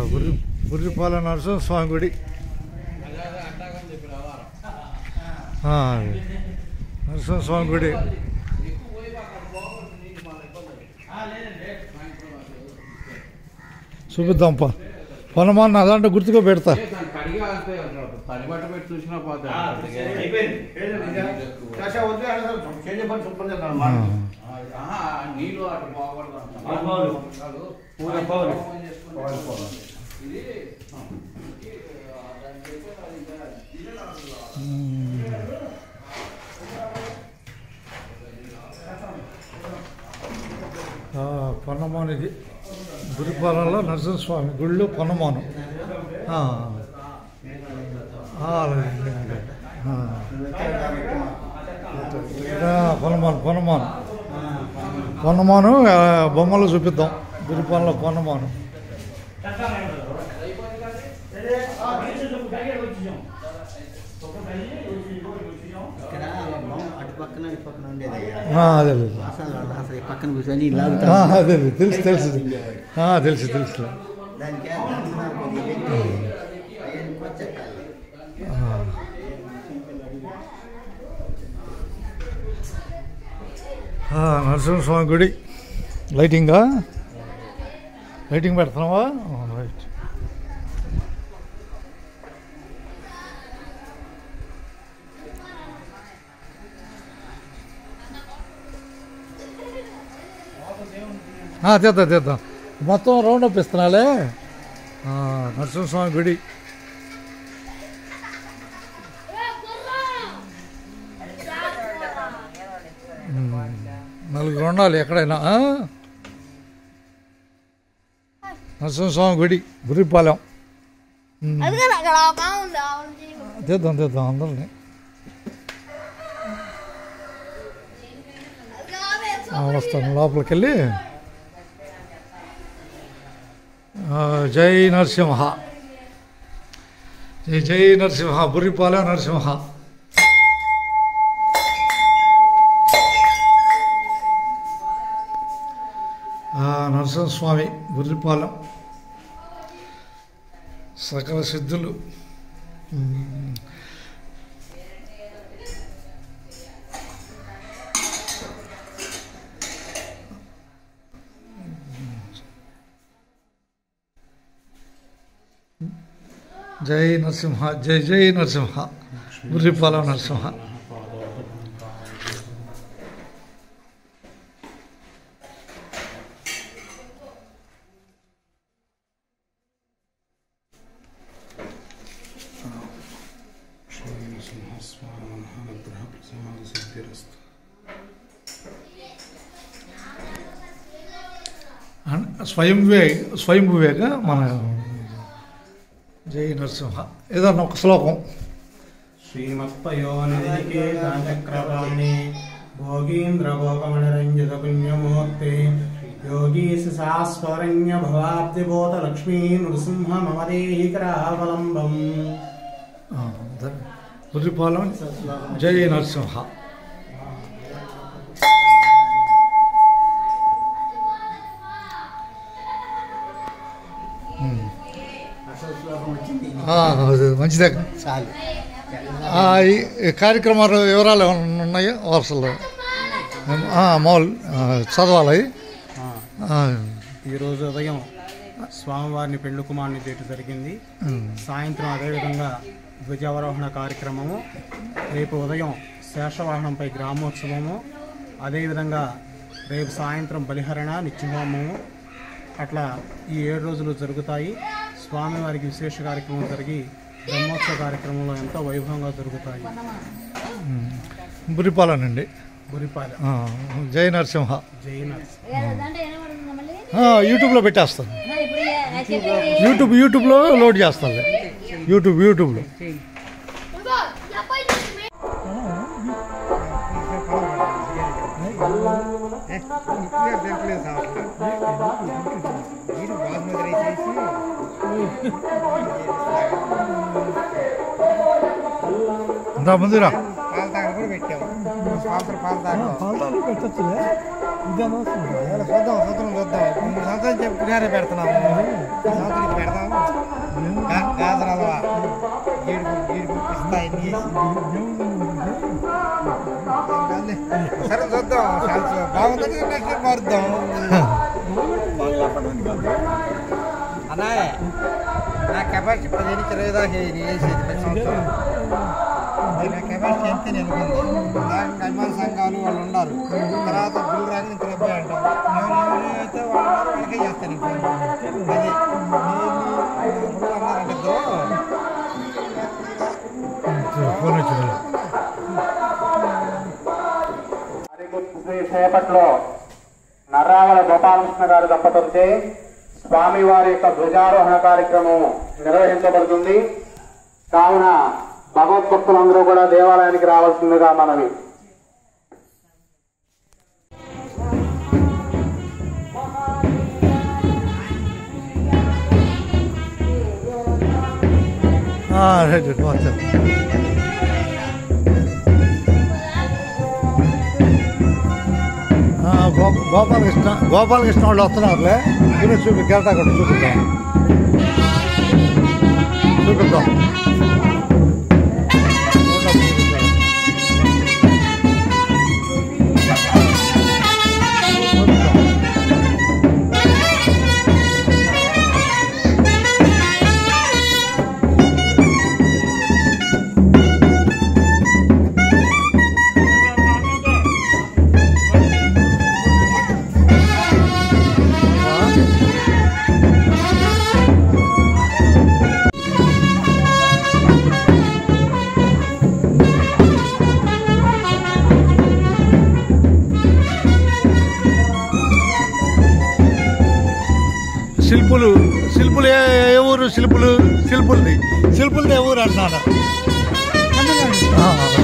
బుర్రి బుర్రిపాల నరసింహ స్వామి గుడి ఆ, అది. నరసింహ స్వామి గుడి చూపిద్దాంపా పొలమాన్న అదంటే గుర్తుగా పెడతా కడిగా అంతే తడి బట్ట పెట్టి చూసినా పోతా ఆ. నీళ్ళు అటు పోకూడదు అంట. పాలు. కాదు. పూల పాలు. ఓపెన్ చేసుకొని పాలు పాలు. ఇది ఆ, పొన్నమాను ఇది గురిపాలెంలో నరసింహస్వామి గుళ్ళు పొన్నమాను ఆ. ఆ, అలాగే, అలాగే. ఆ. ఆ, పొన్నమాను పొన్నమాను పొన్నమాను ఆ, బొమ్మలు చూపిద్దాం గురిపాలెంలో పొన్నమాను ఇక్కడ అటు పక్కన ఇటు పక్కన ఉండేది అయ్యా ఆ, అదే లేదు అసలు వాళ్ళు అసలు ఈ పక్కన కూర్చొని ఆ, లాగుతా అదే లేదు. తెలుసు తెలుసు ఆ, తెలుసు తెలుసు దానికి దండనాలు కొద్దిగా పెట్టి అవన్నీ కొచ్చెక్కాలి ఆ. ఆ, నరసింహస్వామి గుడి లైటింగా లైటింగ్ పెడుతున్నావా ఆ, రైట్ ఆ, తీద్దాం తీద్దాం మొత్తం రౌండ్ అప్ ఇస్తున్నాలే ఆ, నరసింహస్వామి గుడి ఉమ్, నలుగురు ఉండాలి ఎక్కడైనా ఆ? నరసింహస్వామి గుడి గురిపాలెం ఉమ్, అదిగా అక్కడ ఒక ఆమె ఉంది ఆమె చేయి. తీద్దాం తీద్దాం అందరిని అదిగా ఆమె ఆ, వస్తాను లోపలికి వెళ్ళి ఆ, జై నరసింహ జై జై నరసింహ బుర్రిపాలెం నరసింహ ఆ, నరసింహస్వామి బుర్రిపాలెం సకల సిద్ధులు ఉమ్. జై నరసింహ జై జై నరసింహ బుర్రిపాలెం నరసింహ అన్- స్వయంవే స్వయంభువేగా మన జై నరసింహ ఏదన్నా ఒక శ్లోకం శ్రీమత్పయోనిధికే చక్రపాణి భోగీంద్ర భోగమణిరంజిత పుణ్యమూర్తి యోగీశ శాస్వరణ్య భవాబ్దిభూత లక్ష్మీ నృసింహ మమదేహి కరావలంబం ఆ, ధ- బుర్రిపాలెం జై నరసింహ అసలు శ్లోకం వచ్చింది ఆ, అది మంచిదే చాలు ఆ, ఈ ఈ కార్యక్రమాల వివరాలు ఏమైనా ఉన్నాయా వరుసలో ఆ, మామూలు ఆ, చదవాలి అవి. ఆ, ఈరోజు ఉదయం స్వామివారిని పెళ్లి కుమారుని చేటు జరిగింది ఉమ్, సాయంత్రం అదేవిధంగా ధ్వజావరోహణ కార్యక్రమము రేపు ఉదయం శేషవాహనంపై గ్రామోత్సవము అదేవిధంగా రేపు సాయంత్రం బలిహరణ నిత్యహోమము అట్లా ఈ ఏడు రోజులు జరుగుతాయి స్వామివారికి విశేష కార్యక్రమం జరిగి బ్రహ్మోత్సవ కార్యక్రమంలో ఎంతో వైభవంగా జరుగుతాయి ఉమ్. బుర్రిపాలెం అండి గురిపాలెం ఆ, జై నరసింహ జైన ఏ, దాంట్లో ఏమడుతుందా మళ్ళీ ఆ, యూట్యూబ్లో పెట్టేస్తాను ఆ, ఇప్పుడు ఏ- చెప్పేది యూట్యూబ్ యూట్యూబ్లో లోడ్ చేస్తాను యూట్యూబ్ యూట్యూబ్లో ఇదిగో, ఈ అబ్బాయి చూసి మే- ఇంత ముందురా పాలు తాగని కూడా పెట్టాము స్పాన్సర్ పాలు తాగడం పెట్టచ్చులే చూద్దాం సూత్రం చూద్దాం మూడు సంవత్సరాలు చెప్పి పులిహారే పెడుతున్నాము ఈ సంవత్సరం ఇది పెడదాం గా- గాజర హల్వా గీడుపు గీడుపు పిస్తా ఇన్ని వేసి సరే చూద్దాం చాలా బాగుందని నెక్స్ట్ మారుద్దాం అన్నాయ్ నా కెపాసిటీ పదిహేను నుంచి ఇరవై దాకా ఇది వేసేది ప్రతి సంవత్సరం అది నా కెపాసిటీ ఎంత నేను అనుకుంది దానికి అభిమాన సంఘాలు వాళ్ళు ఉన్నారు తర్వాత బిల్లు రాక ఇంత డబ్బే అంటాం నేను ఎవరైతే వాళ్ళు ఉన్నారో వాళ్ళకే చేస్తాను ఇంకో అది నేను అన్నారంటే ఇద్దరు ఫోన్ వచ్చింది మరి సేపట్లో నర్రావల గోపాలకృష్ణ గారి దంపతులచే స్వామివారి యొక్క ధ్వజారోహణ కార్యక్రమం నిర్వహించబడుతుంది కావున భగవద్భక్తులందరూ కూడా దేవాలయానికి రావాల్సిందిగా మనవి రైట్ వచ్చారు గోపాలకృష్ణ గోపాలకృష్ణ వాళ్ళు వస్తున్నారులే ఇది చూపి గెరటా కూడా చూపిద్దాం చూపిద్దాం శిల్పులు శిల్పులు ఏ ఏ ఊరు శిల్పులు శిల్పులది శిల్పులది ఏ ఊరు అంటున్నాను ఆ,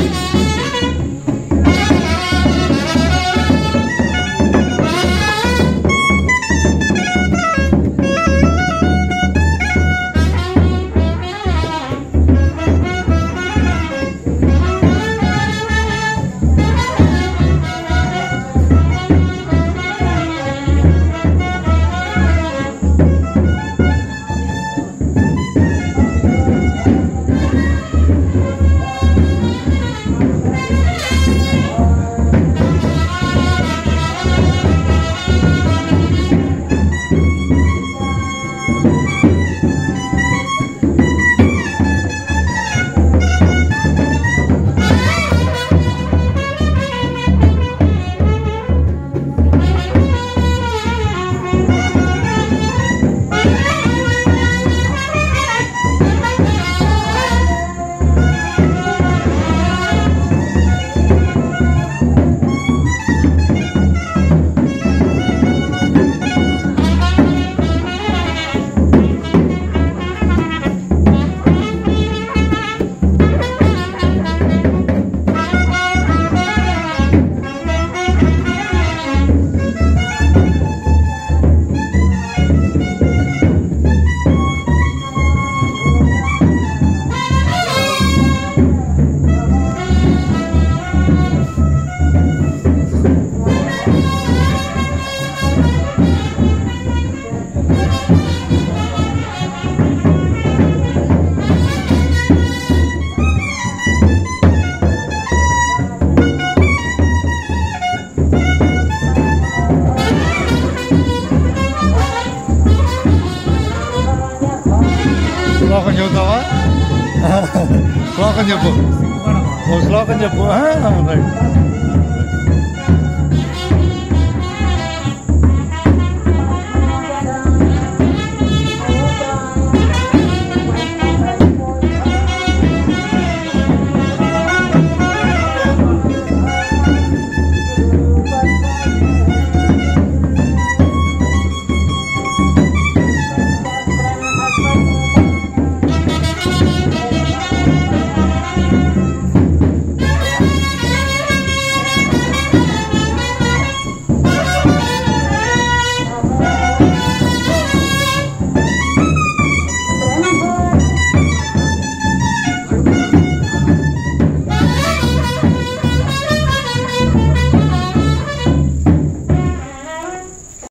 శ్లోకం చెబుతావా శ్లోకం చెప్పు ఓ శ్లోకం చెప్పు ఆ, రైట్